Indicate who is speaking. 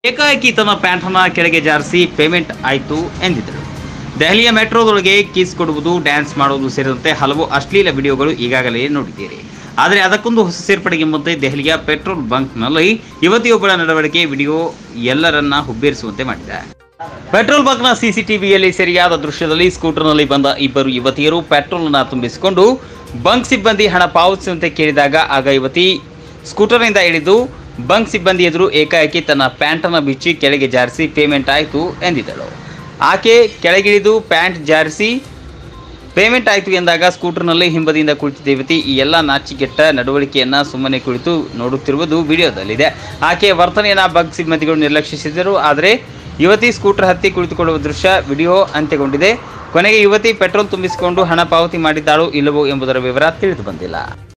Speaker 1: ಏಕಾಏಕಿ ತನ್ನ ಪ್ಯಾಂಟನ್ನ ಕೆಳಗೆ ಜಾರಿಸಿ ಪೇಮೆಂಟ್ ಆಯಿತು ಎಂದಿದ್ದರು ದೆಹಲಿಯ ಮೆಟ್ರೋದೊಳಗೆ ಕಿಸ್ ಕೊಡುವುದು ಡ್ಯಾನ್ಸ್ ಮಾಡುವುದು ಸೇರಿದಂತೆ ಹಲವು ಅಶ್ಲೀಲ ವಿಡಿಯೋಗಳು ಈಗಾಗಲೇ ನೋಡಿದ್ದೀರಿ ಆದರೆ ಅದಕ್ಕೊಂದು ಹೊಸ ಸೇರ್ಪಡೆಗೆ ಮುಂದೆ ದೆಹಲಿಯ ಪೆಟ್ರೋಲ್ ಬಂಕ್ನಲ್ಲಿ ಯುವತಿಯೊಬ್ಬಳ ನಡವಳಿಕೆ ವಿಡಿಯೋ ಎಲ್ಲರನ್ನ ಹುಬ್ಬೇರಿಸುವಂತೆ ಮಾಡಿದೆ ಪೆಟ್ರೋಲ್ ಬಂಕ್ನ ಸಿಸಿಟಿವಿಯಲ್ಲಿ ಸರಿಯಾದ ದೃಶ್ಯದಲ್ಲಿ ಸ್ಕೂಟರ್ನಲ್ಲಿ ಬಂದ ಇಬ್ಬರು ಯುವತಿಯರು ಪೆಟ್ರೋಲ್ನ ತುಂಬಿಸಿಕೊಂಡು ಬಂಕ್ ಸಿಬ್ಬಂದಿ ಹಣ ಪಾವತಿಸುವಂತೆ ಕೇಳಿದಾಗ ಆಗ ಯುವತಿ ಸ್ಕೂಟರ್ನಿಂದ ಇಳಿದು ಬಂಕ್ ಸಿಬ್ಬಂದಿ ಎದುರು ಏಕಾಏಕಿ ತನ್ನ ಪ್ಯಾಂಟನ್ನು ಬಿಚ್ಚಿ ಕೆಳಗೆ ಜಾರಿಸಿ ಪೇಮೆಂಟ್ ಆಯಿತು ಎಂದಿದ್ದಳು ಆಕೆ ಕೆಳಗಿಳಿದು ಪ್ಯಾಂಟ್ ಜಾರಿಸಿ ಪೇಮೆಂಟ್ ಆಯಿತು ಎಂದಾಗ ಸ್ಕೂಟರ್ನಲ್ಲಿ ಹಿಂಬದಿಯಿಂದ ಕುಳಿತಿದ್ದ ಯುವತಿ ಈ ಎಲ್ಲ ನಾಚಿಕೆಟ್ಟ ನಡವಳಿಕೆಯನ್ನ ಸುಮ್ಮನೆ ಕುಳಿತು ನೋಡುತ್ತಿರುವುದು ವಿಡಿಯೋದಲ್ಲಿದೆ ಆಕೆಯ ವರ್ತನೆಯನ್ನ ಬಗ್ ಸಿಬ್ಬಂದಿಗಳು ನಿರ್ಲಕ್ಷಿಸಿದರು ಆದರೆ ಯುವತಿ ಸ್ಕೂಟರ್ ಹತ್ತಿ ಕುಳಿತುಕೊಳ್ಳುವ ದೃಶ್ಯ ವಿಡಿಯೋ ಅಂತ್ಯಗೊಂಡಿದೆ ಕೊನೆಗೆ ಯುವತಿ ಪೆಟ್ರೋಲ್ ತುಂಬಿಸಿಕೊಂಡು ಹಣ ಪಾವತಿ ಮಾಡಿದ್ದಾಳೋ ಇಲ್ಲವೋ ಎಂಬುದರ ವಿವರ ತಿಳಿದು ಬಂದಿಲ್ಲ